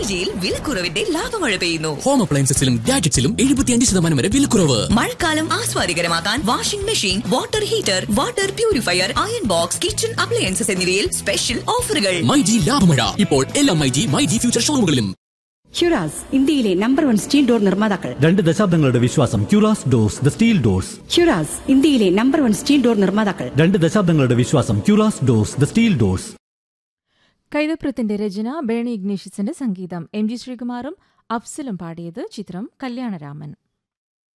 മൈജിയിൽ വിലക്കുറവിന്റെ ലാഭമഴ പെയ്യുന്നു ഹോം അപ്ലയൻസസിലും ഗാഡ്ജറ്റ്സിലും എഴുപത്തിയഞ്ച് ശതമാനം വരെ വിലക്കുറവ് മഴക്കാലം ആസ്വാദികരമാക്കാൻ washing machine water heater water purifier iron box kitchen appliances എന്നിവയിൽ സ്പെഷ്യൽ ഓഫറുകൾ മൈജി ലാഭമഴ ഇപ്പോൾ എല്ലാ മൈജി മൈജി ഫ്യൂച്ചർ ഷോറൂമുകളിലും ഹ്യുറാസ് ഇന്ത്യയിലെ നമ്പർ വൺ സ്റ്റീൽ ഡോർ നിർമ്മാതാക്കൾ രണ്ട് ദശാബ്ദങ്ങളുടെ വിശ്വാസം ക്യൂറാസ് ഡോർസ് ദ സ്റ്റീൽ ഡോർസ് ഹ്യുറാസ് ഇന്ത്യയിലെ നമ്പർ വൺ സ്റ്റീൽ ഡോർ നിർമ്മാതാക്കൾ രണ്ട് ദശാബ്ദങ്ങളുടെ വിശ്വാസം ക്യൂറാസ് ഡോർസ് ദ സ്റ്റീൽ ഡോർസ് കൈതപ്രത്തിന്റെ രചന ബേണി ഇഗ്നേഷ്യസിന്റെ സംഗീതം എം ജി ശ്രീകുമാറും അഫ്സലും പാടിയത് ചിത്രം കല്യാണരാമൻ